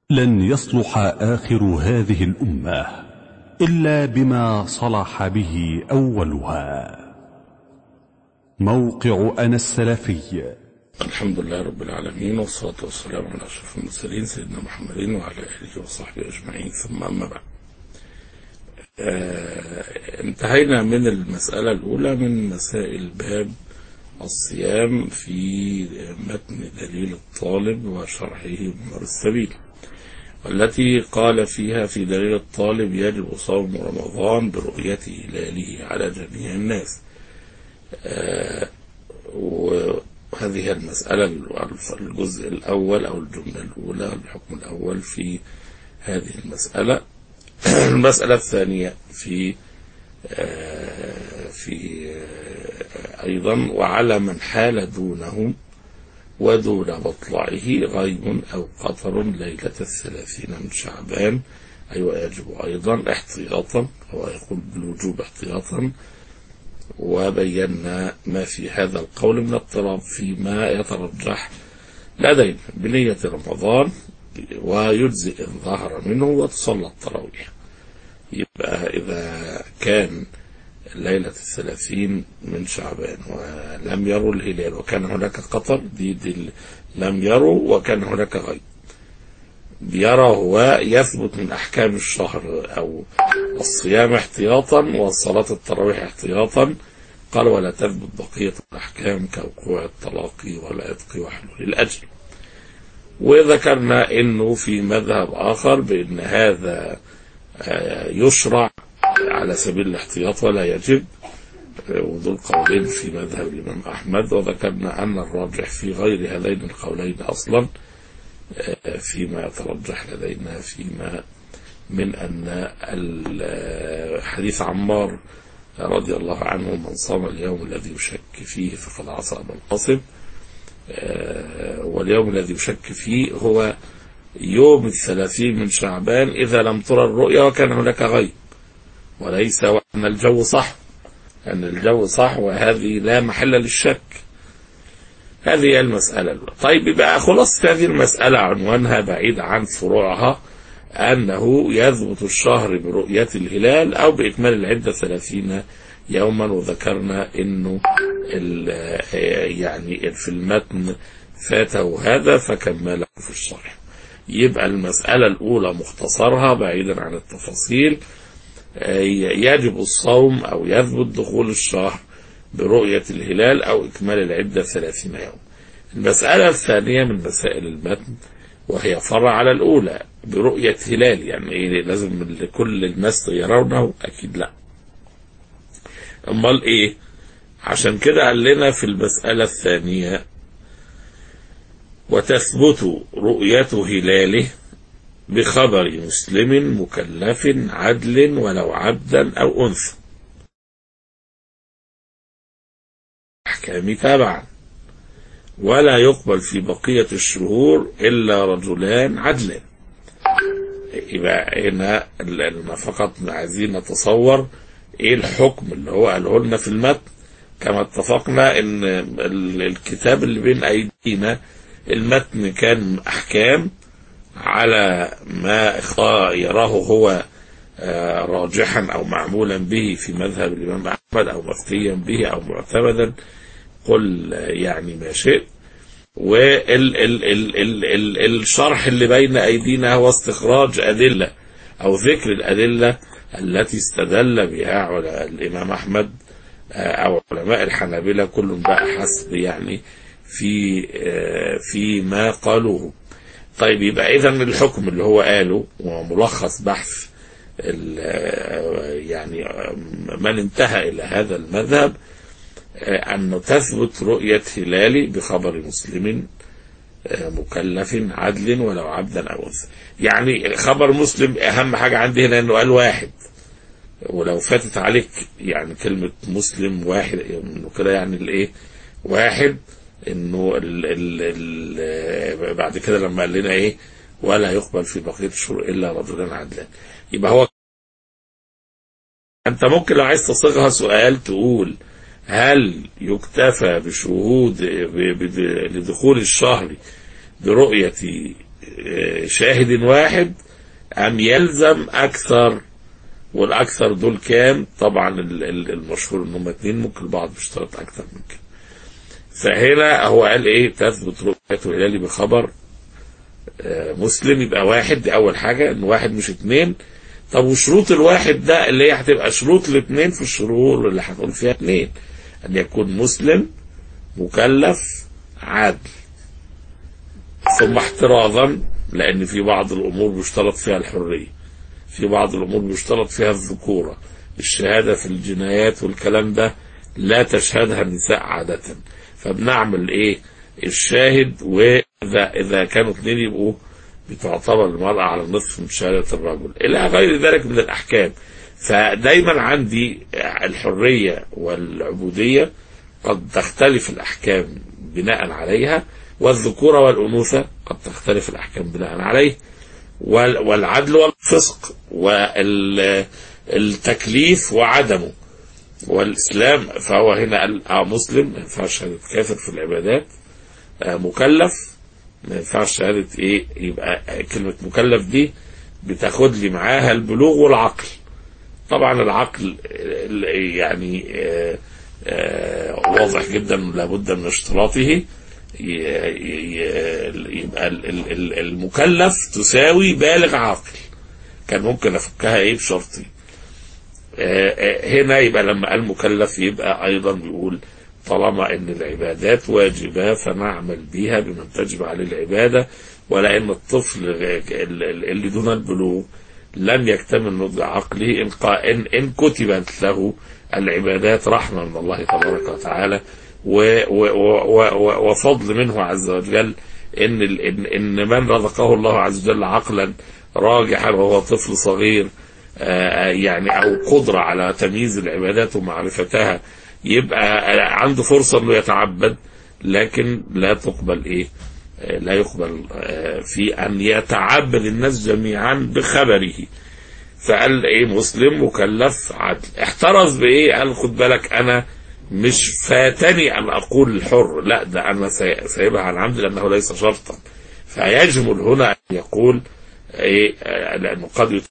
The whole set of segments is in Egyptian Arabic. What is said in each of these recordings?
لن يصلح آخر هذه الأمة إلا بما صلح به أولها موقع أنا السلفي الحمد لله رب العالمين والصلاة والسلام على أشرف المرسلين سيدنا محمد وعلى آله وصحبه أجمعين ثم أما بعد آه انتهينا من المسألة الأولى من مسائل باب الصيام في متن دليل الطالب وشرحه بنور السبيل والتي قال فيها في دليل الطالب يجب صوم رمضان برؤية هلاله على جميع الناس آه وهذه المسألة الجزء الأول أو الجملة الأولى الحكم الأول في هذه المسألة المسألة الثانية في آه في آه أيضا وعلى من حال دونهم ودون مطلعه غيم أو قطر ليلة الثلاثين من شعبان أي أيوة ويجب أيضا احتياطا هو يقول بالوجوب احتياطا وبينا ما في هذا القول من اضطراب فيما يترجح لدينا بنية رمضان ويجزئ إن ظهر منه وتصلى التراويح يبقى إذا كان ليلة الثلاثين من شعبان ولم يروا الهلال وكان هناك قطر دي, دي لم يروا وكان هناك غيب يرى هو يثبت من أحكام الشهر أو الصيام احتياطا وصلاة التراويح احتياطا قال ولا تثبت بقية الأحكام كوقوع الطلاق والعتق وحلول الأجل وذكرنا أنه في مذهب آخر بأن هذا يشرع على سبيل الاحتياط ولا يجب وذو القولين في مذهب الإمام أحمد وذكرنا أن الراجح في غير هذين القولين أصلا فيما يترجح لدينا فيما من أن حديث عمار رضي الله عنه من صام اليوم الذي يشك فيه فقد عصى أبا القاسم واليوم الذي يشك فيه هو يوم الثلاثين من شعبان إذا لم ترى الرؤيا وكان هناك غيب وليس وأن الجو صح أن الجو صح وهذه لا محل للشك هذه هي المسألة الأولى طيب يبقى خلاصة هذه المسألة عنوانها بعيد عن فروعها أنه يثبت الشهر برؤية الهلال أو بإكمال العدة ثلاثين يوما وذكرنا أنه يعني في المتن فاته هذا فكمله في الشرح يبقى المسألة الأولى مختصرها بعيدا عن التفاصيل يجب الصوم أو يثبت دخول الشهر برؤية الهلال أو إكمال العدة ثلاثين يوم المسألة الثانية من مسائل المتن وهي فرع على الأولى برؤية هلال يعني إيه لازم كل الناس يرونه أكيد لا أمال إيه عشان كده قال لنا في المسألة الثانية وتثبت رؤية هلاله بخبر مسلم مكلف عدل ولو عبدا أو أنثى أحكام تبعا ولا يقبل في بقية الشهور إلا رجلان عدلان يبقى هنا فقط عايزين نتصور ايه الحكم اللي هو قاله لنا في المتن كما اتفقنا ان الكتاب اللي بين ايدينا المتن كان احكام على ما يراه هو راجحا او معمولا به في مذهب الامام احمد او مفتيا به او معتمدا قل يعني ما شئت والشرح اللي بين ايدينا هو استخراج ادله او ذكر الادله التي استدل بها الامام احمد او علماء الحنابلة كل بقى حسب يعني في في ما قالوه طيب يبقى اذا الحكم اللي هو قاله وملخص بحث يعني من انتهى الى هذا المذهب أن تثبت رؤية هلال بخبر مسلم مكلف عدل ولو عبدا أو أنثى يعني خبر مسلم أهم حاجة عندي هنا أنه قال واحد ولو فاتت عليك يعني كلمة مسلم واحد انه كده يعني الايه واحد انه ال ال ال بعد كده لما قال لنا ايه ولا يقبل في بقية الشهور الا رجلان عدلان يبقى هو انت ممكن لو عايز تصيغها سؤال تقول هل يكتفى بشهود لدخول الشهر برؤية آه، شاهد واحد أم يلزم أكثر والأكثر دول كام طبعا ال- ال- المشهور إن هم اتنين ممكن البعض بيشترط أكثر من كده فهنا هو قال إيه تثبت رؤية الهلال بخبر آه، مسلم يبقى واحد دي أول حاجة إن واحد مش اتنين طب وشروط الواحد ده اللي هي هتبقى شروط الاثنين في الشهور اللي هتقول فيها اثنين ان يكون مسلم مكلف عادل ثم احترازا لان في بعض الامور بيشترط فيها الحريه في بعض الامور بيشترط فيها الذكوره الشهاده في الجنايات والكلام ده لا تشهدها النساء عاده فبنعمل ايه الشاهد واذا اذا كانوا اثنين يبقوا بتعتبر المرأة على النصف من شهادة الرجل إلى غير ذلك من الأحكام فدايما عندي الحرية والعبودية قد تختلف الأحكام بناء عليها والذكورة والأنوثة قد تختلف الأحكام بناء عليه وال- والعدل والفسق والتكليف وعدمه والإسلام فهو هنا قال آه مسلم ما ينفعش شهادة كافر في العبادات آه مكلف ما ينفعش شهادة ايه يبقى كلمة مكلف دي بتاخد لي معاها البلوغ والعقل طبعا العقل آه، يعني آه، آه، واضح جدا لابد من اشتراطه ي- ي- يبقى ال- ال- ال- المكلف تساوي بالغ عاقل كان ممكن افكها ايه بشرطين آه، آه، هنا يبقى لما قال مكلف يبقى ايضا بيقول طالما ان العبادات واجبة فنعمل بها بمن تجب عليه العبادة ولان الطفل اللي دون البلوغ لم يكتمل نضج عقله إن, قا- إن, إن كتبت له العبادات رحمة من الله تبارك وتعالى و و و و وفضل منه عز وجل إن, ال- إن, إن من رزقه الله عز وجل عقلا راجحا وهو طفل صغير آه، يعني أو قدرة على تمييز العبادات ومعرفتها يبقى عنده فرصة انه يتعبد لكن لا تقبل ايه آه، لا يقبل آه، في ان يتعبد الناس جميعا بخبره فقال ايه مسلم مكلف عدل احترز بايه قال خد بالك انا مش فاتني ان اقول الحر لا ده انا سي- سايبها عن عمد لانه ليس شرطا فيجمل هنا ان يقول ايه آه، لانه قد يت-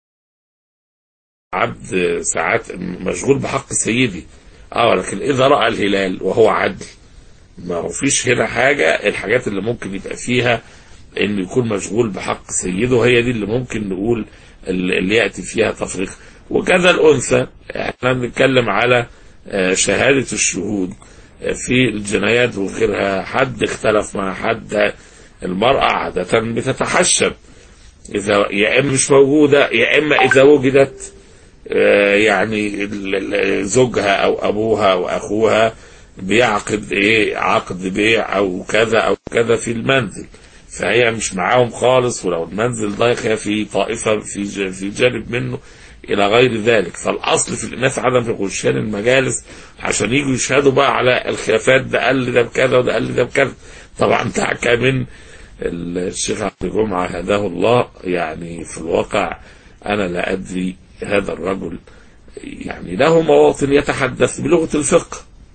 عبد ساعات مشغول بحق سيدي اه ولكن اذا راى الهلال وهو عدل ما هو فيش هنا حاجه الحاجات اللي ممكن يبقى فيها انه يكون مشغول بحق سيده هي دي اللي ممكن نقول اللي اللي ياتي فيها تفريق وكذا الانثى احنا بنتكلم على آه، شهاده الشهود آه، في الجنايات وغيرها حد اختلف مع حد المراه عاده بتتحشب اذا يا اما مش موجوده يا اما اذا وجدت آه، يعني ال- ال- زوجها او ابوها او اخوها بيعقد ايه عقد بيع او كذا او كذا في المنزل فهي مش معاهم خالص ولو المنزل ضيق هي في طائفه في ج- في جانب منه الى غير ذلك فالاصل في الاناث عدم في غشيان المجالس عشان يجوا يشهدوا بقى على الخلافات ده قال لي ده بكذا وده قال لي ده بكذا طبعا تعكى من الشيخ عبد الجمعه هداه الله يعني في الواقع انا لا ادري هذا الرجل يعني له مواطن يتحدث بلغه الفقه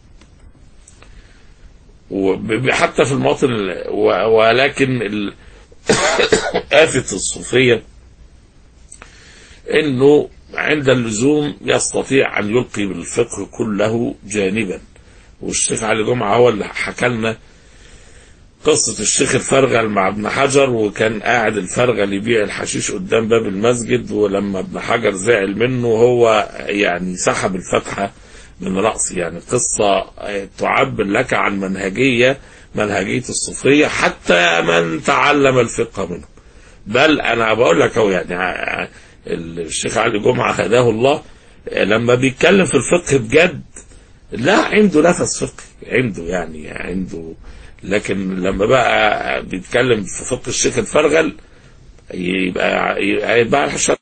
وب- حتى في المواطن ال- و- ولكن ال- آفة الصوفية انه عند اللزوم يستطيع ان يلقي بالفقه كله جانبا والشيخ علي جمعه هو اللي حكى لنا قصة الشيخ الفرغل مع ابن حجر وكان قاعد الفرغل يبيع الحشيش قدام باب المسجد ولما ابن حجر زعل منه هو يعني سحب الفتحة من رأسه يعني قصة تعبر لك عن منهجية منهجية الصوفية حتى من تعلم الفقه منهم بل أنا بقول لك أهو يعني ع- الشيخ علي جمعة هداه الله لما بيتكلم في الفقه بجد لا عنده نفس فقهي عنده يعني عنده لكن لما بقى بيتكلم في فقه الشيخ الفرغل يبقى يبقى الحشا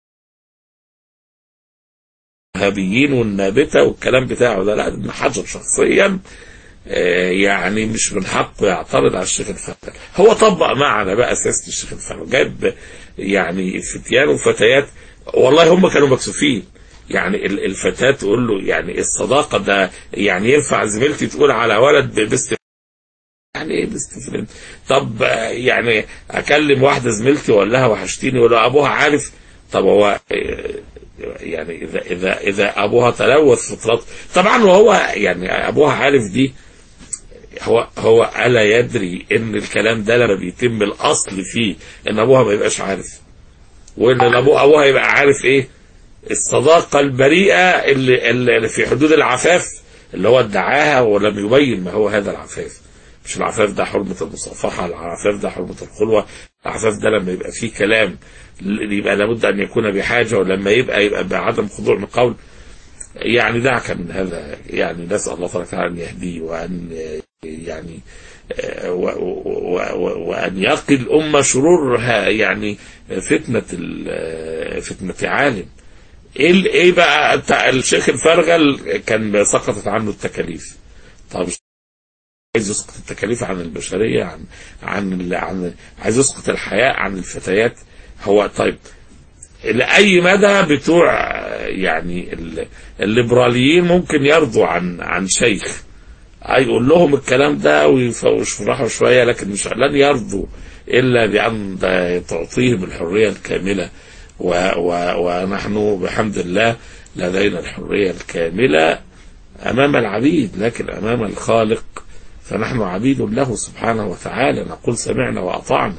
الوهابيين والنابته والكلام بتاعه ده لا ابن حجر شخصيا آه، يعني مش من حقه يعترض على الشيخ الفرغل هو طبق معنا بقى سياسه الشيخ الفرغل جايب يعني فتيان وفتيات والله هم كانوا مكسوفين يعني ال- الفتاة تقول له يعني الصداقة ده يعني ينفع زميلتي تقول على ولد ب- باست يعني ايه الاستفراد طب آه، يعني اكلم واحده زميلتي واقول لها وحشتيني ولا ابوها عارف طب هو آه، يعني اذا اذا اذا ابوها تلوث فطرته طبعا وهو يعني ابوها عارف دي هو هو الا يدري ان الكلام ده لما بيتم الاصل فيه ان ابوها ما يبقاش عارف وان ابوها ابوها يبقى عارف ايه الصداقه البريئه اللي, اللي في حدود العفاف اللي هو ادعاها ولم يبين ما هو هذا العفاف مش العفاف ده حرمه المصافحه العفاف ده حرمه الخلوه العفاف ده لما يبقى فيه كلام يبقى لابد ان يكون بحاجه ولما يبقى يبقى بعدم خضوع من قول يعني دعك من هذا يعني نسال الله تبارك وتعالى ان يهديه وان يعني آه، و- و- و- وان يقي الامه شرورها يعني فتنه ال- آه، فتنه عالم ايه ال- ايه بقى بتاع الشيخ الفرغل كان سقطت عنه التكاليف طب عايز يسقط التكاليف عن البشريه عن عن ال- عن عايز يسقط الحياء عن الفتيات هو طيب لأي مدى بتوع يعني ال- الليبراليين ممكن يرضوا عن عن شيخ يقول لهم الكلام ده ويف- ويفرحوا شوية لكن مش لن يرضوا إلا بأن تعطيهم الحرية الكاملة و و ونحن بحمد الله لدينا الحرية الكاملة أمام العبيد لكن أمام الخالق فنحن عبيد له سبحانه وتعالى نقول سمعنا وأطعنا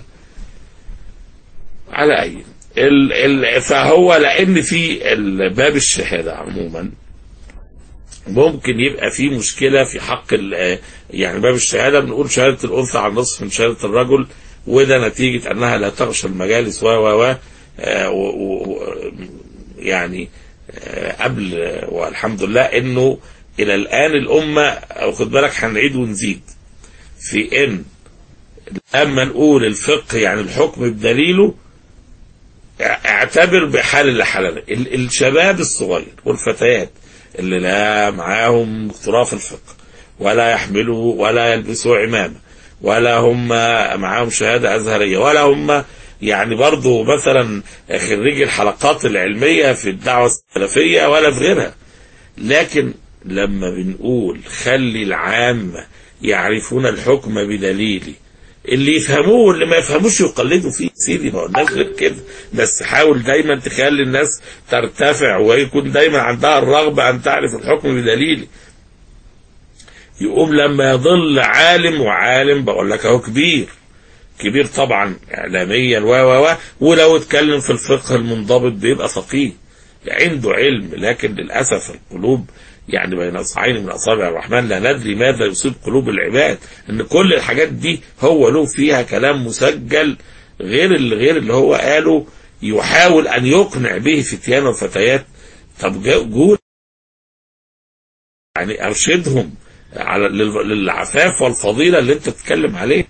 على أي ال ال فهو لأن في ال- باب الشهادة عموما ممكن يبقى في مشكلة في حق ال- يعني باب الشهادة بنقول شهادة الأنثى على النصف من شهادة الرجل وده نتيجة أنها لا تغشى المجالس و و و آه، و- و- يعني آه، قبل والحمد لله انه الى الان الامه واخد بالك هنعيد ونزيد في ان لما نقول الفقه يعني الحكم بدليله اعتبر بحال اللي حلال ال- الشباب الصغير والفتيات اللي لا معاهم دكتوراه في الفقه ولا يحملوا ولا يلبسوا عمامه ولا هم معاهم شهاده ازهريه ولا هم يعني برضو مثلا خريجي الحلقات العلميه في الدعوه السلفيه ولا في غيرها لكن لما بنقول خلي العامه يعرفون الحكم بدليله اللي يفهموه واللي ما يفهموش يقلدوا فيه سيدي ما قلناش غير كده بس حاول دايما تخلي الناس ترتفع ويكون دايما عندها الرغبه ان تعرف الحكم بدليله يقوم لما يضل عالم وعالم بقول لك اهو كبير كبير طبعا اعلاميا و و و ولو اتكلم في الفقه المنضبط بيبقى فقيه عنده علم لكن للاسف القلوب يعني بين اصبعين من اصابع الرحمن لا ندري ماذا يصيب قلوب العباد ان كل الحاجات دي هو له فيها كلام مسجل غير اللي غير اللي هو قاله يحاول ان يقنع به فتيان وفتيات طب جا- جول يعني ارشدهم على لل- للعفاف والفضيله اللي انت بتتكلم عليه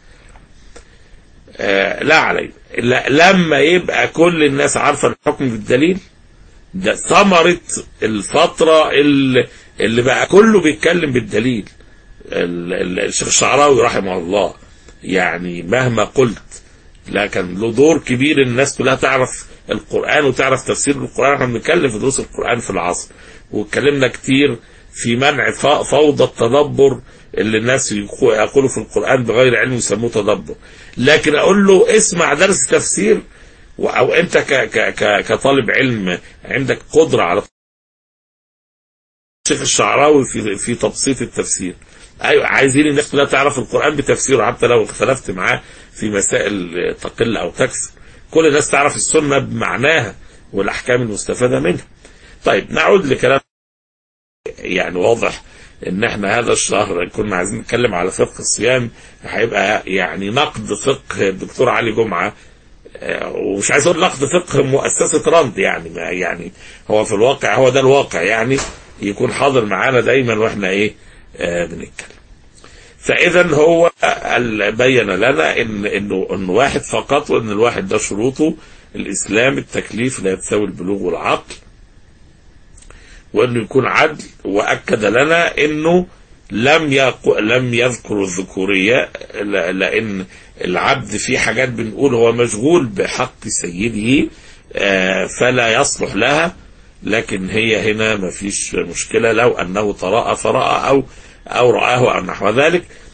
آه لا علي لا لما يبقى كل الناس عارفه الحكم بالدليل ده ثمرة الفترة اللي, اللي بقى كله بيتكلم بالدليل ال- ال- الشيخ الشعراوي رحمه الله يعني مهما قلت لكن له دور كبير الناس كلها تعرف القرآن وتعرف تفسير القرآن احنا بنتكلم في دروس القرآن في العصر واتكلمنا كتير في منع ف- فوضى التدبر اللي الناس يقو- يقولوا في القرآن بغير علم يسموه تدبر لكن اقول له اسمع درس تفسير و- او انت ك ك ك كطالب علم عندك قدره على الشيخ الشعراوي في في تبسيط التفسير ايوه عايزين الناس كلها تعرف القران بتفسيره حتى لو اختلفت معاه في مسائل تقل او تكسر كل الناس تعرف السنه بمعناها والاحكام المستفاده منها طيب نعود لكلام يعني واضح ان احنا هذا الشهر كنا عايزين نتكلم على فقه الصيام هيبقى يعني نقد فقه الدكتور علي جمعه آه، ومش عايز اقول نقد فقه مؤسسه رند يعني ما يعني هو في الواقع هو ده الواقع يعني يكون حاضر معانا دايما واحنا ايه آه بنتكلم فاذا هو ال- بين لنا ان انه انه واحد فقط وان الواحد ده شروطه الاسلام التكليف لا يتساوي البلوغ والعقل وانه يكون عدل واكد لنا انه لم يق... لم يذكر الذكوريه ل- لان العبد في حاجات بنقول هو مشغول بحق سيده آه، فلا يصلح لها لكن هي هنا ما فيش مشكله لو انه تراءى فراى او او رآه او نحو ذلك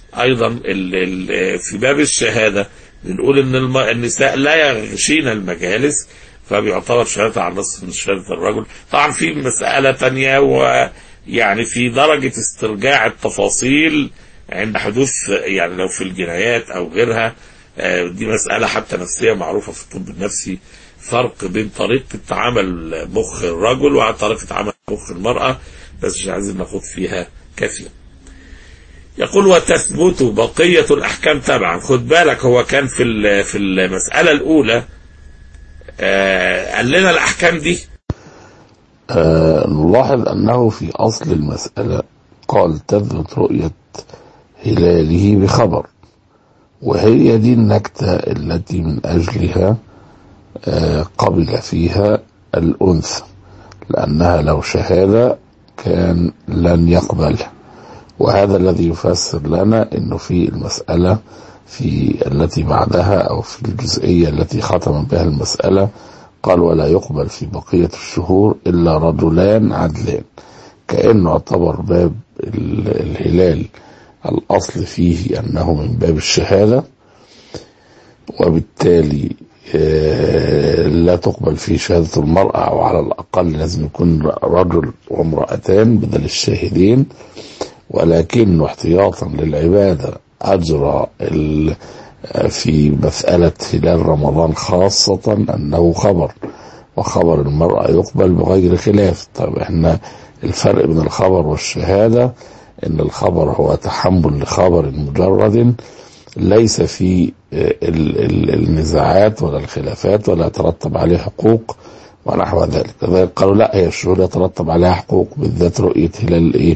ايضا ال ال في باب الشهاده بنقول ان الم- النساء لا يغشين المجالس فبيعتبر شهادة على نصف من شهادة الرجل طبعا في مسألة تانية ويعني في درجة استرجاع التفاصيل عند حدوث يعني لو في الجنايات أو غيرها آه، دي مسألة حتى نفسية معروفة في الطب النفسي فرق بين طريقة عمل مخ الرجل وطريقة عمل مخ المرأة بس مش عايزين ناخد فيها كثير يقول وتثبت بقية الأحكام تبعا خد بالك هو كان في ال- في المسألة الأولى آه، قال لنا الأحكام دي آه، نلاحظ أنه في أصل المسألة قال تثبت رؤية هلاله بخبر وهي دي النكتة التي من أجلها آه، قبل فيها الأنثى لأنها لو شهادة كان لن يقبلها وهذا الذي يفسر لنا أنه في المسألة في التي بعدها أو في الجزئية التي ختم بها المسألة قال ولا يقبل في بقية الشهور إلا رجلان عدلان كأنه اعتبر باب ال- الهلال الأصل فيه أنه من باب الشهادة وبالتالي آه، لا تقبل فيه شهادة المرأة أو على الأقل لازم يكون رجل وامرأتان بدل الشاهدين ولكنه احتياطا للعبادة أجرى ال- في مسألة هلال رمضان خاصة أنه خبر وخبر المرأة يقبل بغير خلاف طيب احنا الفرق بين الخبر والشهادة ان الخبر هو تحمل لخبر مجرد ليس في ال- ال- النزاعات ولا الخلافات ولا يترتب عليه حقوق ونحو ذلك لذلك قالوا لا هي الشهور يترتب عليها حقوق بالذات رؤية هلال ايه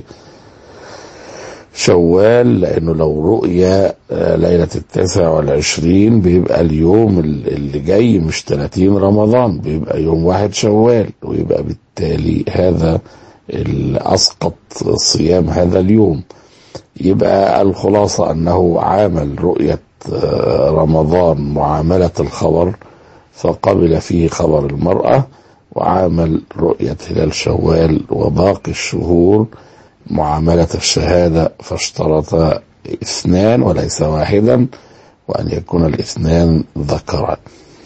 شوال لانه لو رؤيا آه، ليلة التاسع والعشرين بيبقى اليوم ال- اللي جاي مش 30 رمضان بيبقى يوم واحد شوال ويبقى بالتالي هذا اللي اسقط صيام هذا اليوم يبقى الخلاصة انه عامل رؤية آه، رمضان معاملة الخبر فقبل فيه خبر المرأة وعامل رؤية هلال شوال وباقي الشهور معاملة الشهادة فاشترط اثنان وليس واحدا وأن يكون الاثنان ذكرا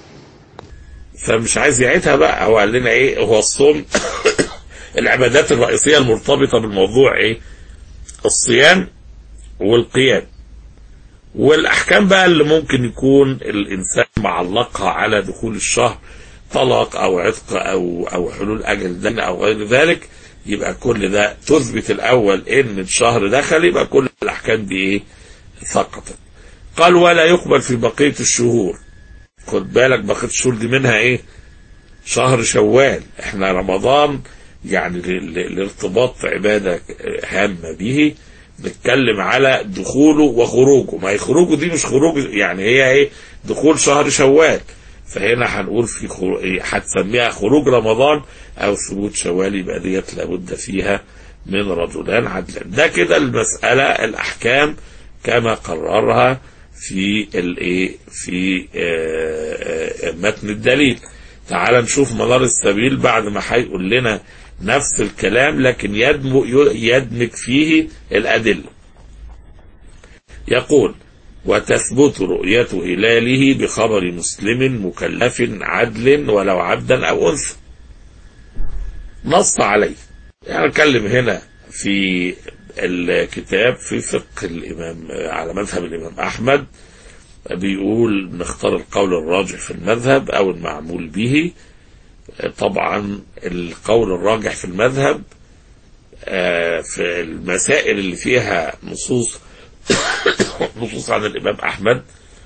فمش عايز يعيدها بقى هو قال لنا ايه هو الصوم العبادات الرئيسية المرتبطة بالموضوع ايه الصيام والقيام والأحكام بقى اللي ممكن يكون الإنسان معلقها على دخول الشهر طلاق أو عتق أو أو حلول أجل دين أو غير ذلك يبقى كل ده تثبت الأول إن الشهر دخل يبقى كل الأحكام دي إيه سقطت قال ولا يقبل في بقية الشهور خد بالك بقية الشهور دي منها إيه شهر شوال احنا رمضان يعني ل- ل- لارتباط عبادة هامة به نتكلم على دخوله وخروجه ما هي خروجه دي مش خروج يعني هي ايه دخول شهر شوال فهنا هنقول في خرو... إيه، هتسميها خروج رمضان او ثبوت شوال يبقى ديت لابد فيها من رجلان عدلان ده كده المسألة الأحكام كما قررها في الايه في آه، آه، متن الدليل تعال نشوف منار السبيل بعد ما هيقول لنا نفس الكلام لكن يدمج, يدمج فيه الأدلة يقول وتثبت رؤية هلاله بخبر مسلم مكلف عدل ولو عبدا أو أنثى نص عليه يعني نتكلم هنا في الكتاب في فقه الإمام على مذهب الإمام أحمد بيقول نختار القول الراجح في المذهب أو المعمول به طبعا القول الراجح في المذهب آه، في المسائل اللي فيها نصوص نصوص عن الإمام أحمد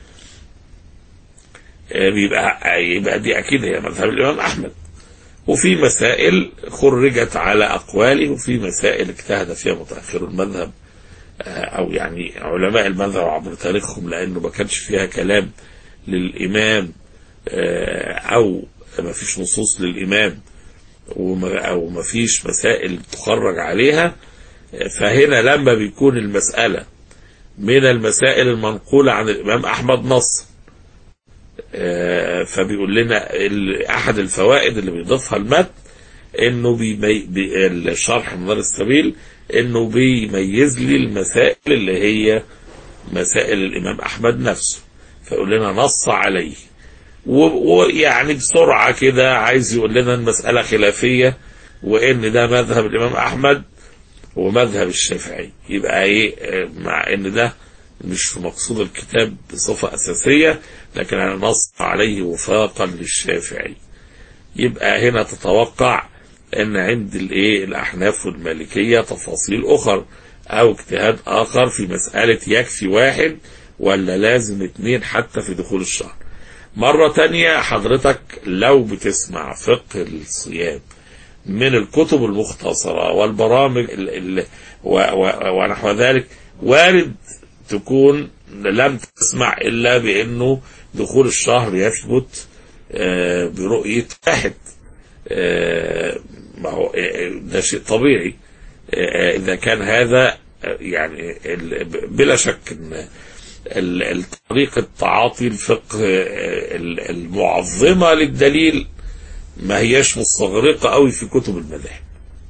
آه، بيبقى يبقى دي أكيد هي مذهب الإمام أحمد وفي مسائل خرجت على أقواله وفي مسائل اجتهد فيها متأخر المذهب آه، أو يعني علماء المذهب عبر تاريخهم لأنه ما كانش فيها كلام للإمام آه، أو ما فيش نصوص للإمام وما أو ما فيش مسائل تخرج عليها آه، فهنا لما بيكون المسألة من المسائل المنقولة عن الإمام أحمد نص آه، فبيقول لنا ال- أحد الفوائد اللي بيضيفها المتن إنه بيمي... بي... الشرح منار السبيل إنه بيميز لي المسائل اللي هي مسائل الإمام أحمد نفسه فيقول لنا نص عليه و- ويعني بسرعة كده عايز يقول لنا المسألة خلافية وإن ده مذهب الإمام أحمد ومذهب الشافعي يبقى إيه آه، مع إن ده مش في مقصود الكتاب بصفة أساسية لكن أنا نص عليه وفاقا للشافعي يبقى هنا تتوقع ان عند الايه الاحناف والمالكيه تفاصيل اخر او اجتهاد اخر في مساله يكفي واحد ولا لازم اتنين حتى في دخول الشهر مرة تانية حضرتك لو بتسمع فقه الصيام من الكتب المختصرة والبرامج ال ال و و ونحو ذلك وارد تكون لم تسمع إلا بأنه دخول الشهر يثبت آه، برؤية واحد آه، ما هو آه، ده شيء طبيعي آه، إذا كان هذا آه، يعني ال- بلا شك إن ال- ال- طريقة تعاطي الفقه آه، ال- المعظمة للدليل ما هياش مستغرقة قوي في كتب المذاهب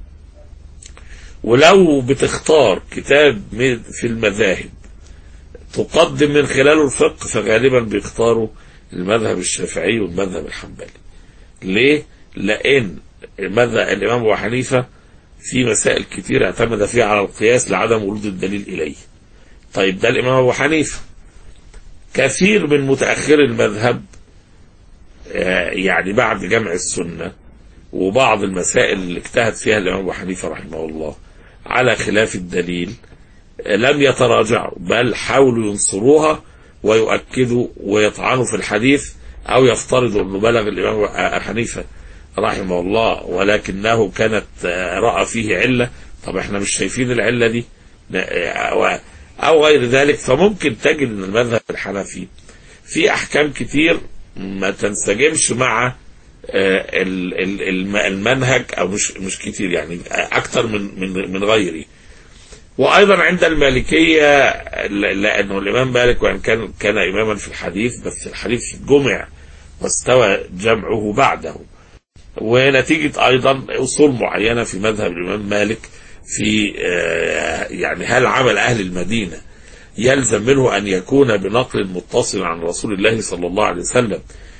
ولو بتختار كتاب من- في المذاهب تقدم من خلاله الفقه فغالبا بيختاروا المذهب الشافعي والمذهب الحنبلي ليه؟ لأن مذهب الإمام أبو حنيفة في مسائل كتير اعتمد فيها على القياس لعدم ورود الدليل إليه طيب ده الإمام أبو حنيفة كثير من متأخر المذهب آه، يعني بعد جمع السنة وبعض المسائل اللي اجتهد فيها الإمام أبو حنيفة رحمه الله على خلاف الدليل آه، لم يتراجعوا بل حاولوا ينصروها ويؤكدوا ويطعنوا في الحديث أو يفترضوا أنه بلغ الإمام أبو حنيفة رحمه الله ولكنه كانت آه، رأى فيه علة طب احنا مش شايفين العلة دي لا، و- أو غير ذلك فممكن تجد أن المذهب الحنفي في أحكام كتير ما تنسجمش مع آه، ال- ال- الم- المنهج أو مش مش كتير يعني أكتر من من من غيره وايضا عند المالكيه ل- لانه الامام مالك وان كان كان اماما في الحديث بس الحديث جمع واستوى جمعه بعده ونتيجه ايضا اصول معينه في مذهب الامام مالك في آه، يعني هل عمل اهل المدينه يلزم منه ان يكون بنقل متصل عن رسول الله صلى الله عليه وسلم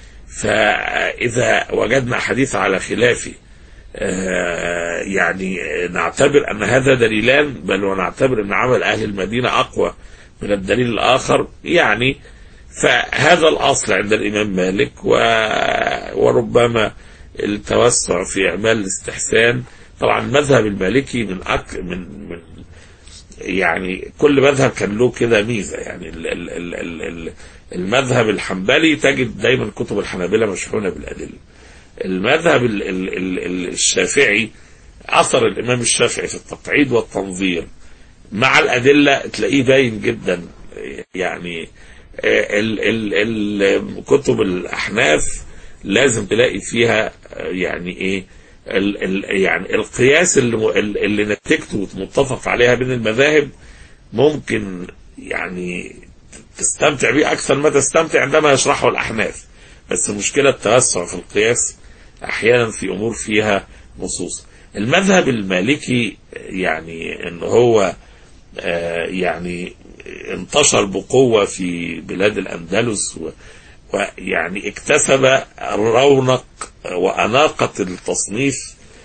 فاذا وجدنا حديث على خلافه آه، يعني نعتبر أن هذا دليلان بل ونعتبر أن عمل أهل المدينة أقوى من الدليل الآخر يعني فهذا الأصل عند الإمام مالك و... وربما التوسع في إعمال الاستحسان طبعا المذهب المالكي من أك... من من يعني كل مذهب كان له كده ميزة يعني ال... ال... ال... ال... ال- المذهب الحنبلي تجد دايما كتب الحنابلة مشحونة بالأدلة المذهب ال- ال- ال- الشافعي أثر الإمام الشافعي في التقعيد والتنظير مع الأدلة تلاقيه باين جدا يعني آه، ال ال ال كتب الأحناف لازم تلاقي فيها آه، يعني إيه ال ال يعني القياس اللي, م- اللي نتيجته متفق عليها بين المذاهب ممكن يعني تستمتع بيه أكثر ما تستمتع عندما يشرحه الأحناف بس المشكلة التوسع في القياس أحيانا في أمور فيها نصوص المذهب المالكي يعني ان هو آه، يعني انتشر بقوة في بلاد الأندلس و- ويعني اكتسب رونق وأناقة التصنيف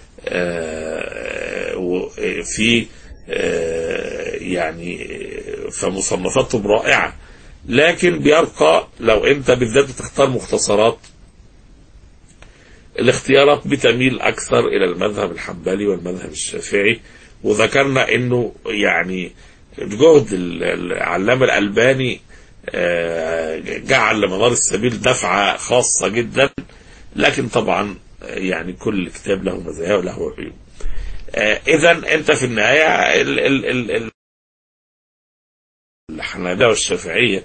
آه، و- في آه، يعني فمصنفاتهم رائعة لكن بيبقى لو انت بالذات بتختار مختصرات الاختيارات بتميل اكثر الى المذهب الحنبلي والمذهب الشافعي وذكرنا انه يعني جهد ال- العلامه الالباني آه، جعل لمنار السبيل دفعه خاصه جدا لكن طبعا آه، يعني كل كتاب له مزايا وله عيوب اذا انت في النهايه ال ال ال ال الحنابلة والشافعية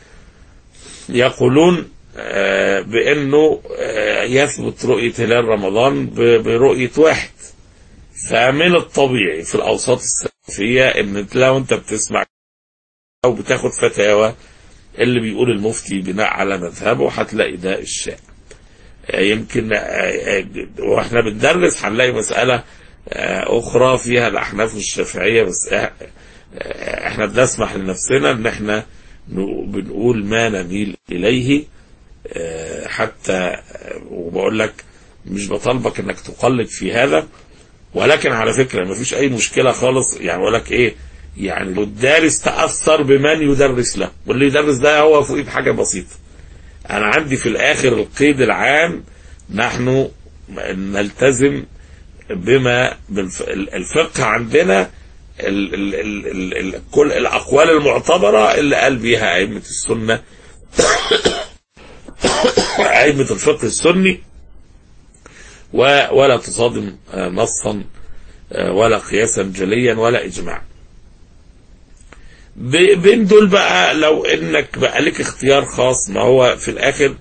يقولون آه، بأنه آه، يثبت رؤية هلال رمضان ب- برؤية واحد فمن الطبيعي في الأوساط السلفية أن لو أنت بتسمع أو بتاخد فتاوى اللي بيقول المفتي بناء على مذهبه هتلاقي ده الشائع آه، يمكن آه، آه، واحنا بندرس هنلاقي مسألة آه، أخرى فيها الأحناف والشافعية بس آه، آه، احنا بنسمح لنفسنا ان احنا ن- بنقول ما نميل اليه آه، حتى آه، وبقول لك مش بطالبك انك تقلد في هذا ولكن على فكرة ما فيش اي مشكلة خالص يعني بقول لك ايه يعني لو الدارس تأثر بمن يدرس له واللي يدرس ده هو فوقيه بحاجة بسيطة انا عندي في الاخر القيد العام نحن نلتزم بما بالف- الفقه عندنا ال ال ال ال ال كل الاقوال المعتبره اللي قال بيها ائمه السنه ائمه الفقه السني و- ولا تصادم آه، نصا آه، ولا قياسا جليا ولا اجماع ب- بين دول بقى لو انك بقى لك اختيار خاص ما هو في الاخر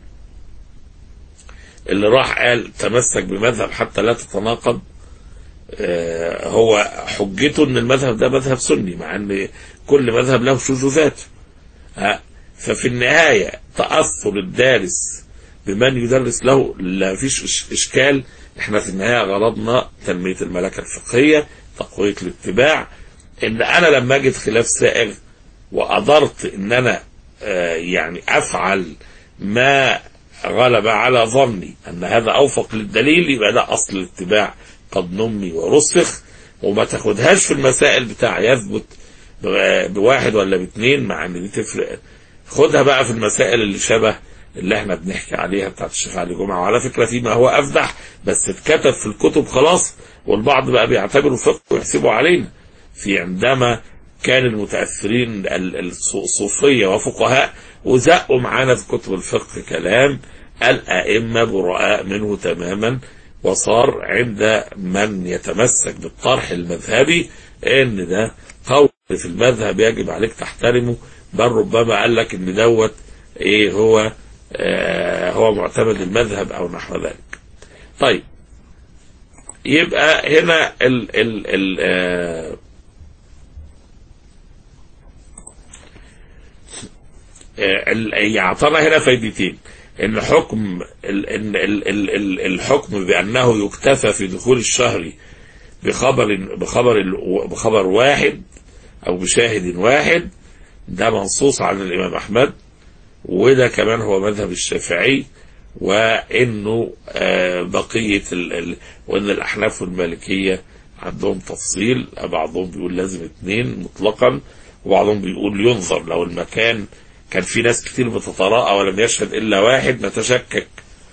اللي راح قال تمسك بمذهب حتى لا تتناقض آه، هو حجته ان المذهب ده مذهب سني مع ان كل مذهب له شذوذاته ها، ففي النهاية تأثر الدارس بمن يدرس له لا فيش إش- إشكال احنا في النهاية غرضنا تنمية الملكة الفقهية تقوية الاتباع ان انا لما اجد خلاف سائغ وقدرت ان انا آه، يعني افعل ما غلب على ظني ان هذا اوفق للدليل يبقى ده اصل الاتباع قد نمي ورسخ وما تاخدهاش في المسائل بتاع يثبت ب- بواحد ولا باثنين مع ان دي تفرق خدها بقى في المسائل اللي شبه اللي احنا بنحكي عليها بتاعت الشيخ علي جمعه وعلى فكره فيما هو افدح بس اتكتب في الكتب خلاص والبعض بقى بيعتبره فقه ويحسبه علينا في عندما كان المتاثرين ال- الص- الصوفيه وفقهاء وزقوا معانا في كتب الفقه كلام الائمه براء منه تماما وصار عند من يتمسك بالطرح المذهبي ان ده قول في المذهب يجب عليك تحترمه بل ربما قال لك ان دوت ايه هو آه هو معتمد المذهب او نحو ذلك طيب يبقى هنا ال ال ال آه آه، ال- يعطانا هنا فايدتين ان حكم ال ان ال ال ال الحكم بانه يكتفى في دخول الشهر بخبر بخبر بخبر واحد او بشاهد واحد ده منصوص عن الامام احمد وده كمان هو مذهب الشافعي وانه آه، بقيه ال ال وان الاحناف والمالكيه عندهم تفصيل بعضهم بيقول لازم اثنين مطلقا وبعضهم بيقول ينظر لو المكان كان في ناس كتير بتتراءى ولم يشهد الا واحد نتشكك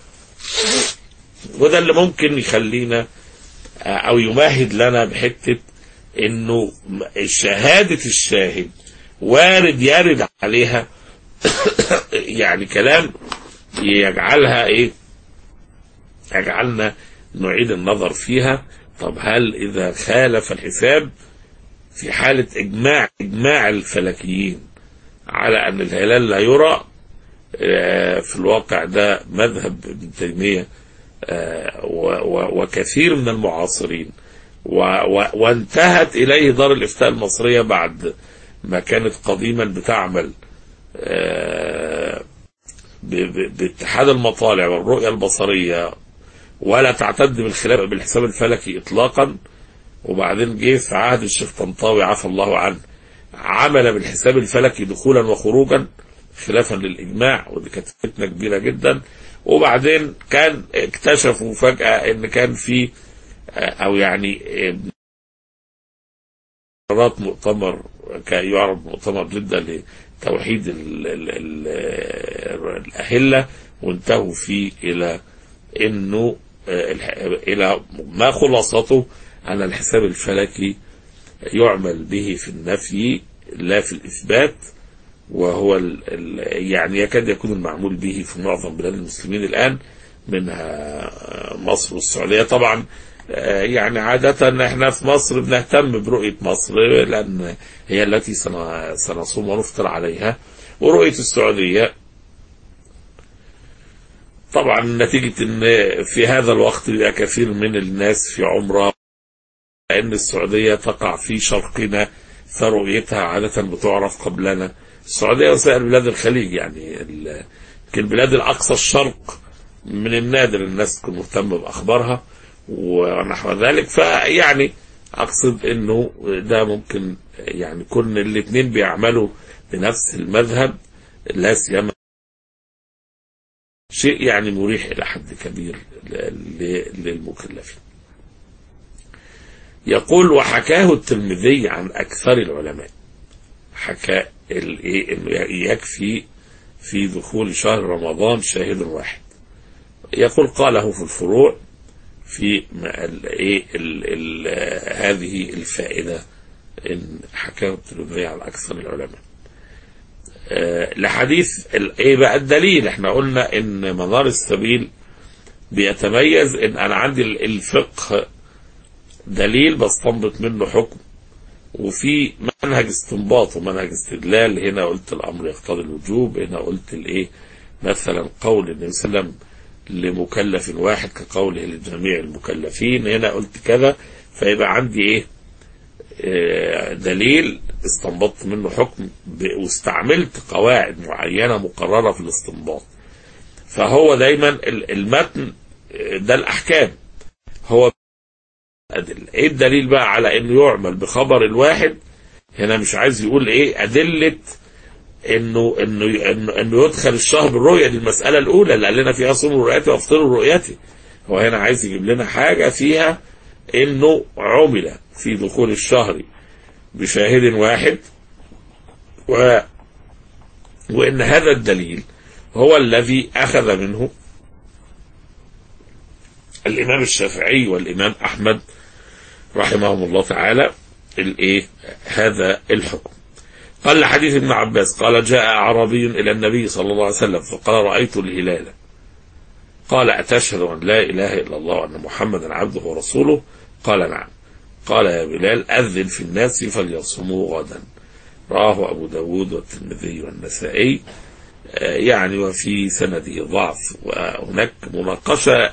وده اللي ممكن يخلينا آه، او يمهد لنا بحته انه شهاده الشاهد وارد يرد عليها يعني كلام يجعلها ايه يجعلنا نعيد النظر فيها طب هل اذا خالف الحساب في حالة اجماع اجماع الفلكيين على ان الهلال لا يرى آه، في الواقع ده مذهب ابن تيمية آه، و- و- وكثير من المعاصرين و- و- وانتهت اليه دار الافتاء المصرية بعد ما كانت قديما بتعمل آه، ب- ب- باتحاد المطالع والرؤية البصرية ولا تعتد بالخلاف بالحساب الفلكي اطلاقا وبعدين جه في عهد الشيخ طنطاوي عفى الله عنه عمل بالحساب الفلكي دخولا وخروجا خلافا للاجماع ودي كانت فتنه كبيره جدا وبعدين كان اكتشفوا فجاه ان كان في آه، او يعني آه، قرارات مؤتمر كان يعرض مؤتمر جدا لتوحيد ال ال ال الأهلة وانتهوا فيه إلى إنه آه، الح- إلى ما خلاصته أن الحساب الفلكي يعمل به في النفي لا في الإثبات وهو ال ال يعني يكاد يكون المعمول به في معظم بلاد المسلمين الآن منها مصر والسعودية طبعا آه، يعني عادة احنا في مصر بنهتم برؤية مصر لأن هي التي سن- سنصوم ونفطر عليها ورؤية السعودية طبعا نتيجة ان في هذا الوقت بيبقى كثير من الناس في عمره لأن السعودية تقع في شرقنا فرؤيتها عادة بتعرف قبلنا السعودية وسائر بلاد الخليج يعني ال- يمكن بلاد الأقصى الشرق من النادر الناس تكون مهتمة بأخبارها ونحو ذلك فيعني اقصد انه ده ممكن يعني كون الاثنين بيعملوا بنفس المذهب لا سيما شيء يعني مريح الى حد كبير للمكلفين يقول وحكاه الترمذي عن اكثر العلماء حكى الايه انه يكفي في دخول شهر رمضان شاهد واحد يقول قاله في الفروع في الايه هذه الفائده ان حكاه الترمذي عن اكثر العلماء أه لحديث ايه بقى الدليل احنا قلنا ان منار السبيل بيتميز ان انا عندي الفقه دليل بستنبط منه حكم وفي منهج استنباط ومنهج استدلال هنا قلت الامر يقتضي الوجوب هنا قلت الايه مثلا قول النبي صلى الله عليه وسلم لمكلف واحد كقوله لجميع المكلفين هنا قلت كذا فيبقى عندي ايه آه دليل استنبطت منه حكم واستعملت قواعد معينة مقررة في الاستنباط فهو دايما المتن ده الأحكام هو أدلة ايه الدليل بقى على انه يعمل بخبر الواحد هنا مش عايز يقول ايه أدلة انه انه انه, إنه يدخل الشهر بالرؤيه دي المساله الاولى اللي قال لنا فيها صوموا رؤيتي وافطروا رؤيتي هو هنا عايز يجيب لنا حاجه فيها انه عمل في دخول الشهر بشاهد واحد و وان هذا الدليل هو الذي اخذ منه الامام الشافعي والامام احمد رحمهم الله تعالى الايه هذا الحكم قال لحديث ابن عباس قال جاء أعرابي إلى النبي صلى الله عليه وسلم فقال رأيت الهلال قال أتشهد أن لا إله إلا الله وأن محمدا عبده ورسوله قال نعم قال يا بلال أذن في الناس فليصوموا غدا رواه أبو داود والترمذي والنسائي يعني وفي سنده ضعف وهناك مناقشة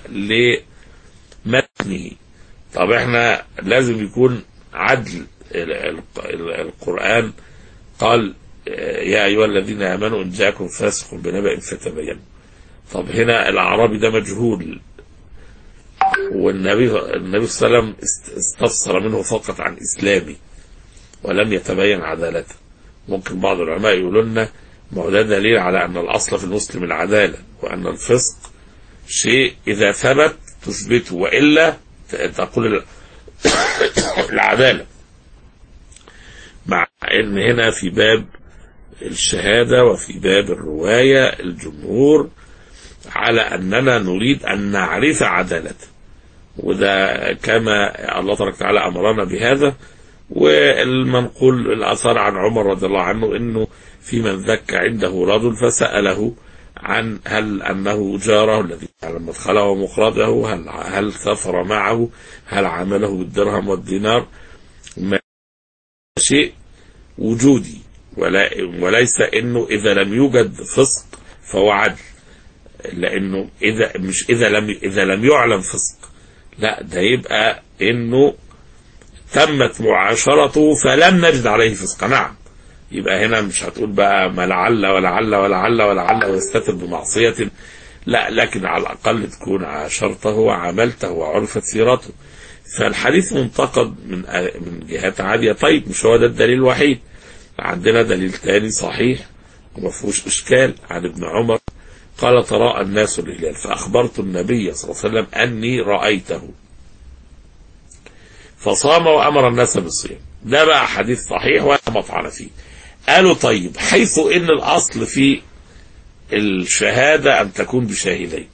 لمتنه طب احنا لازم يكون عدل القرآن قال يا أيها الذين آمنوا إن جاءكم فاسق بنبأ فتبينوا طب هنا الأعرابي ده مجهول والنبي النبي صلى الله عليه وسلم استفسر منه فقط عن إسلامي ولم يتبين عدالته ممكن بعض العلماء يقولوا لنا ما هو ده دليل على أن الأصل في المسلم العدالة وأن الفسق شيء إذا ثبت تثبته وإلا تقول العدالة مع ان هنا في باب الشهادة وفي باب الرواية الجمهور على اننا نريد ان نعرف عدالته وده كما الله تبارك وتعالى امرنا بهذا والمنقول الاثار عن عمر رضي الله عنه انه في من ذك عنده رجل فساله عن هل انه جاره الذي يعلم مدخله ومخرجه هل هل سافر معه هل عمله بالدرهم والدينار ما شيء وجودي ولا وليس انه اذا لم يوجد فسق فهو عدل لانه اذا مش اذا لم اذا لم يعلم فسق لا ده يبقى انه تمت معاشرته فلم نجد عليه فسق نعم يبقى هنا مش هتقول بقى ما لعل ولعل ولعل ولعل ويستتر بمعصية لا لكن على الأقل تكون عاشرته وعملته وعرفت سيرته فالحديث منتقد من من جهات عالية طيب مش هو ده الدليل الوحيد عندنا دليل تاني صحيح وما فيهوش إشكال عن ابن عمر قال تراءى الناس الهلال فأخبرت النبي صلى الله عليه وسلم أني رأيته فصام وأمر الناس بالصيام ده بقى حديث صحيح ولا مطعن فيه قالوا طيب حيث ان الاصل في الشهادة ان تكون بشاهدين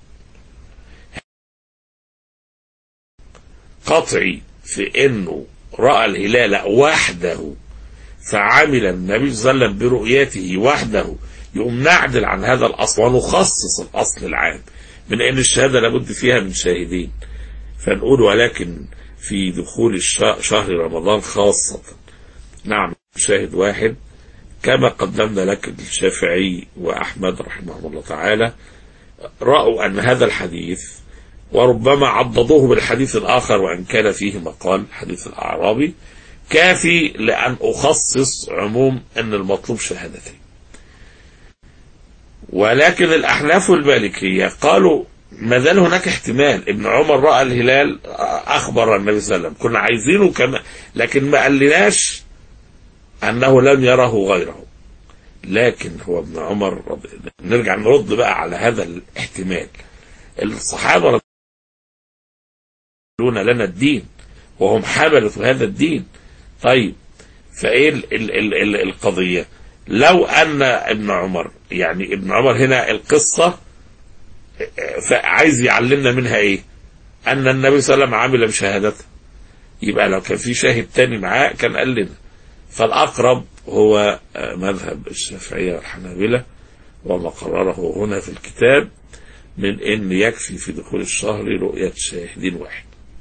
قطعي في انه رأى الهلال وحده فعمل النبي صلى الله عليه وسلم برؤيته وحده يقوم نعدل عن هذا الاصل ونخصص الاصل العام من ان الشهادة لابد فيها من شاهدين فنقول ولكن في دخول شهر رمضان خاصة نعم شاهد واحد كما قدمنا لك الشافعي وأحمد رحمه الله تعالى رأوا أن هذا الحديث وربما عضدوه بالحديث الآخر وأن كان فيه مقال حديث الأعرابي كافي لأن أخصص عموم أن المطلوب شهادتين ولكن الأحناف والمالكية قالوا ما زال هناك احتمال ابن عمر راى الهلال اخبر النبي صلى الله عليه وسلم كنا عايزينه كما لكن ما قالناش انه لم يره غيره لكن هو ابن عمر رضي نرجع نرد بقى على هذا الاحتمال الصحابه رضي يقولون لنا الدين وهم حملة هذا الدين طيب فايه ال ال ال ال القضيه لو ان ابن عمر يعني ابن عمر هنا القصه فعايز يعلمنا منها ايه ان النبي صلى الله عليه وسلم عمل بشهادته يبقى لو كان في شاهد تاني معاه كان قال لنا فالاقرب هو مذهب الشافعيه والحنابله وما قرره هنا في الكتاب من ان يكفي في دخول الشهر رؤيه شاهد واحد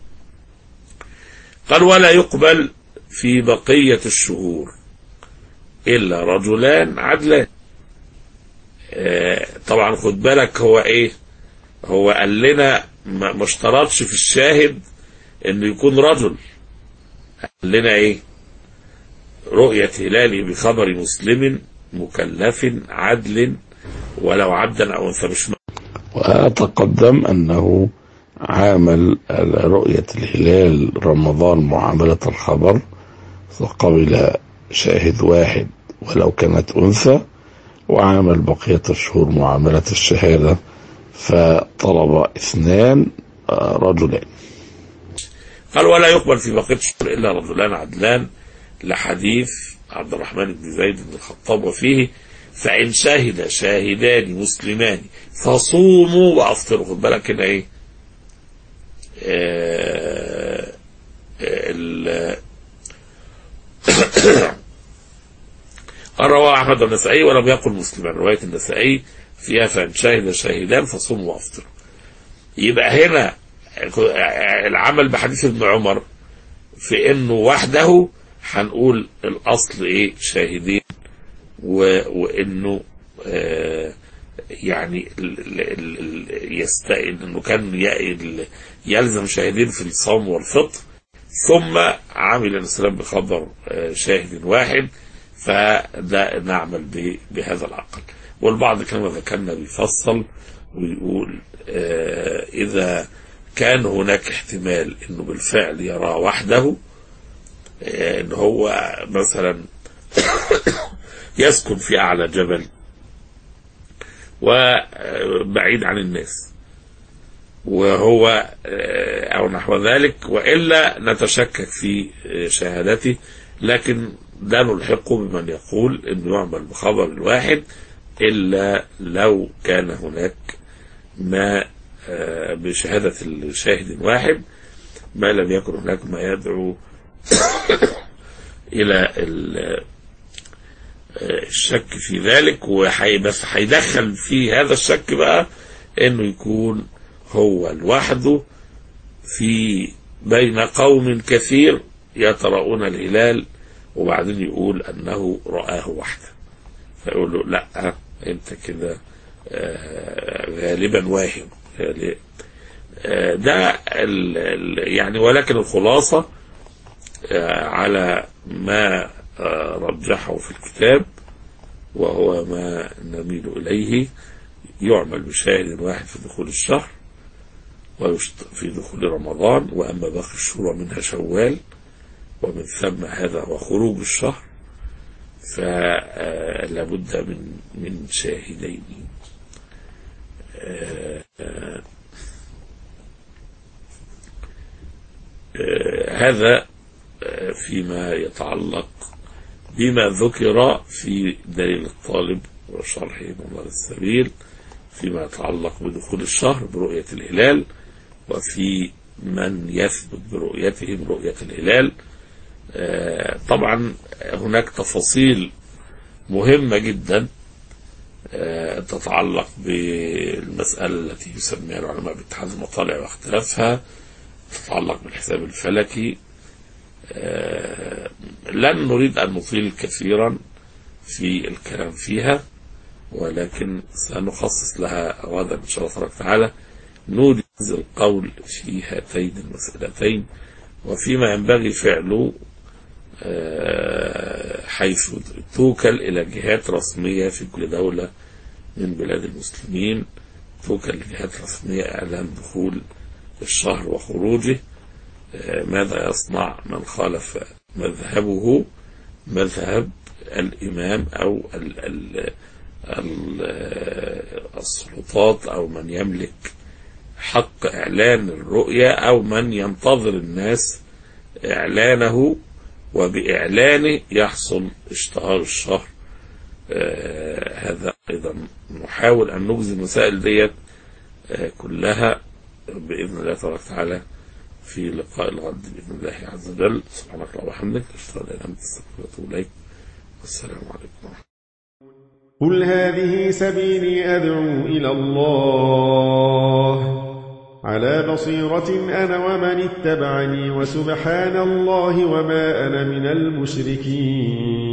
قال ولا يقبل في بقيه الشهور الا رجلان عدلان آه، طبعا خد بالك هو ايه هو قال لنا ما ما اشترطش في الشاهد انه يكون رجل قال لنا ايه رؤية هلاله بخبر مسلم مكلف عدل ولو عبدا او انثى مش وتقدم أنه عامل رؤية الهلال رمضان معاملة الخبر فقبل شاهد واحد ولو كانت أنثى وعامل بقية الشهور معاملة الشهادة فطلب اثنان آه، رجلان قال ولا يقبل في بقية الشهور إلا رجلان عدلان لحديث عبد الرحمن بن زيد بن الخطاب وفيه فإن شهد شاهدان مسلمان فصوموا وأفطروا خد بالك هنا إيه آه، ال- قال رواه أحمد والنسائي ولم يقل مسلما رواية النسائي فيها فإن شهد شاهدان فصوموا وأفطروا يبقى هنا العمل بحديث ابن عمر في انه وحده هنقول الاصل ايه شاهدين و... وانه آه يعني ال... ال... ال... يست... انه كان ي... ال- يلزم شاهدين في الصوم والفطر ثم عمل الاسلام بخبر آه شاهد واحد فده نعمل ب... بهذا العقل والبعض كما ذكرنا بيفصل ويقول آه اذا كان هناك احتمال انه بالفعل يراه وحده آه، ان هو مثلا يسكن في اعلى جبل وبعيد عن الناس وهو آه، او نحو ذلك والا نتشكك في آه، شهادته لكن ده نلحقه بمن يقول انه يعمل بخبر الواحد الا لو كان هناك ما آه، بشهادة الشاهد واحد ما لم يكن هناك ما يدعو إلى ال- آه، الشك في ذلك وحي بس هيدخل في هذا الشك بقى انه يكون هو لوحده في بين قوم كثير يتراءون الهلال وبعدين يقول انه رآه وحده فيقول له لا انت كده آه، غالبا واهم يعني، آه، ده ال- ال- يعني ولكن الخلاصة آه، على ما آه، رجحه في الكتاب وهو ما نميل إليه يعمل بشاهد واحد في دخول الشهر ويشت- في دخول رمضان وأما باقي الشهور منها شوال ومن ثم هذا هو خروج الشهر فلا بد من من شاهدين آه، آه، آه، هذا آه، فيما يتعلق بما ذكر في دليل الطالب وشرحه منار السبيل فيما يتعلق بدخول الشهر برؤية الهلال وفي من يثبت برؤيتهم رؤية الهلال آه، طبعا هناك تفاصيل مهمة جدا آه، تتعلق بالمسألة التي يسميها العلماء باتحاد المطالع واختلافها تتعلق بالحساب الفلكي آه، لن نريد أن نطيل كثيرا في الكلام فيها ولكن سنخصص لها غدا إن شاء الله تبارك وتعالى نوجز القول في هاتين المسألتين وفيما ينبغي فعله آه، حيث توكل إلى جهات رسمية في كل دولة من بلاد المسلمين توكل الجهات الرسمية إعلان دخول الشهر وخروجه آه، ماذا يصنع من خالف مذهبه مذهب الإمام أو ال ال ال السلطات أو من يملك حق إعلان الرؤية أو من ينتظر الناس إعلانه وبإعلانه يحصل اشتهار الشهر آه هذا أيضا نحاول أن نجزي المسائل ديت آه كلها بإذن الله تبارك وتعالى في لقاء الغد بإذن الله عز وجل سبحانك اللهم وبحمدك أشهد أن لا إله إلا أنت أستغفرك وأتوب إليك والسلام عليكم ورحمة الله قل هذه سبيلي أدعو إلى الله على بصيرة أنا ومن اتبعني وسبحان الله وما أنا من المشركين